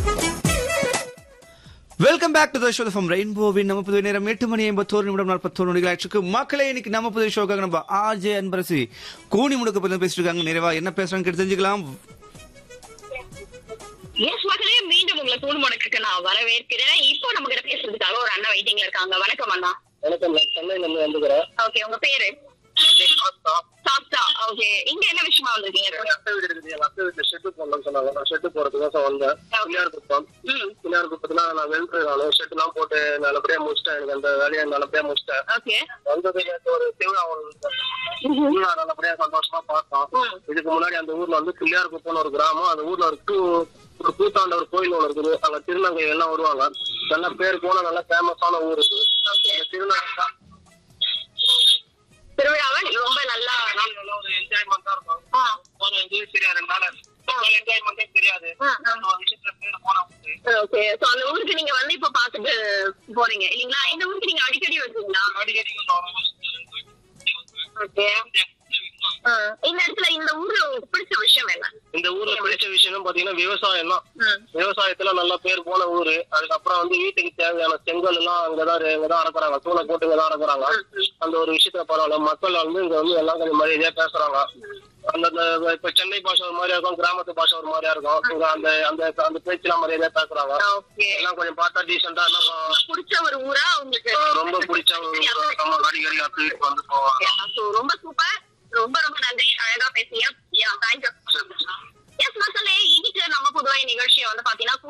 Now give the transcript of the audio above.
Welcome back to the show from ரெயின்போவின் நம்ம புதுவை நேரம் எட்டு மணி ஐம்பத்தோரு நிமிடம் நாற்பத்தோரு நொடிகள் ஆயிடுச்சு மக்களே இன்னைக்கு நம்ம புதுவை ஷோக்காக நம்ம ஆர்ஜே அன்பரசி கூனி முடுக்க பத்தி பேசிட்டு இருக்காங்க நிறைவா என்ன பேசுறாங்க கேட்டு தெரிஞ்சுக்கலாம் எஸ் மகளே மீண்டும் உங்களை தூண் முடக்குக்கு நான் வரவேற்கிறேன் இப்போ நம்ம கிட்ட பேசுறதுக்காக ஒரு அண்ணா வெயிட்டிங்ல இருக்காங்க வணக்கம் அண்ணா வணக்கம் நான் சென்னையில இருந்து வந்துக்கிறேன் ஓகே உங்க பேரு சாப்டா ஓகே இங்க என்ன விஷயமா வந்திருக்கீங்க அத்தை வீடு இருக்குது எங்க அத்தை வீட்டுல ஷெட்டு போடணும்னு சொன்னாங்க நான் ஷெட்டு போறதுக்கு வந்தேன் பிள்ளையார் குப்பம் ம் பிள்ளையார் குப்பத்துல நான் வெல்ட்ரு நானும் ஷெட் எல்லாம் போட்டு நல்லபடியா முடிச்சிட்டேன் எனக்கு அந்த வேலையை நல்லபடியா முடிச்சிட்டேன் ஓகே வந்தது நேத்து ஒரு திருவிழா ஒண்ணு இருந்துச்சு. திருவிழா நல்லபடியா சந்தோஷமா பார்த்தோம் ம். இதுக்கு முன்னாடி அந்த ஊர்ல வந்து பிள்ளையார் குப்பம்னு ஒரு கிராமம் அந்த ஊர்ல ஒரு கூ- ஒரு கூத்தாண்ட ஒரு கோயில் ஒண்ணு இருக்குது அங்க திருநங்கை எல்லாம் வருவாங்க நல்ல பேர் போன நல்ல ஃபேமஸான ஊர் இது அந்த திருநங்கை திருவிழாவை ரொம்ப நல்லா நல்ல ஒரு என்ஜாய்மெண்டா இருக்கும் ஆ, போன எங்கேயும் சரியா ரெண்டு நாள் என்ஜாய்மெண்டே தெரியாது ஆ, ஆ. ஒரு விஷயத்துல பேர் போன ஊரு. ஓகே சோ அந்த ஊருக்கு நீங்க வந்து இப்ப பாத்துட்டு போறீங்க இல்லீங்களா இந்த ஊருக்கு நீங்க அடிக்கடி வருவீங்களா அடிக்கடி வந்து ஓகே இந்த இடத்துல இந்த ஊர்ல உங்களுக்கு பிடிச்ச விஷயம் என்ன இந்த ஊர்ல பிடிச்ச விஷயம் பாத்தீங்கன்னா விவசாயம் தான் ம். விவசாயத்துல நல்ல பேர் போன ஊரு அதுக்கப்புறம் வந்து வீட்டுக்கு தேவையான செங்கல் எல்லாம் அங்கதான் இங்கதான் அறக்குறாங்க தூளை போட்டு இங்கதான் அறக்குறாங்க அந்த ஒரு விஷயத்துல பரவாயில்ல மக்கள் வந்து இங்க வந்து எல்லாம் கொஞ்சம் மரியாதையா பேசுறாங்க அந்த அந்த இப்ப சென்னை பாஷை ஒரு மாதிரியா இருக்கும் கிராமத்து பாஷை ஒரு மாதிரியா இருக்கும் இங்க அந்த அந்த அந்த பேச்செல்லாம் மரியாதையா பேசுறாங்க ஓகே எல்லாம் கொஞ்சம் பார்த்தா டீசெண்டா எல்லாம் பிடிச்ச ஒரு ஊரா உங்களுக்கு ரொம்ப பிடிச்ச ஒரு ஊரு. நம்ம அடிக்கடி அடுத்த வீட்டுக்கு வந்து போவாங்க So, ரொம்ப சூப்பர் ரொம்ப ரொம்ப நன்றி அழகா பேசுறீங்க தேங்க்யூ எஸ் மக்களே இன்னைக்கு நம்ம புதுவை நிகழ்ச்சியை வந்து பாத்தீங்கன்னா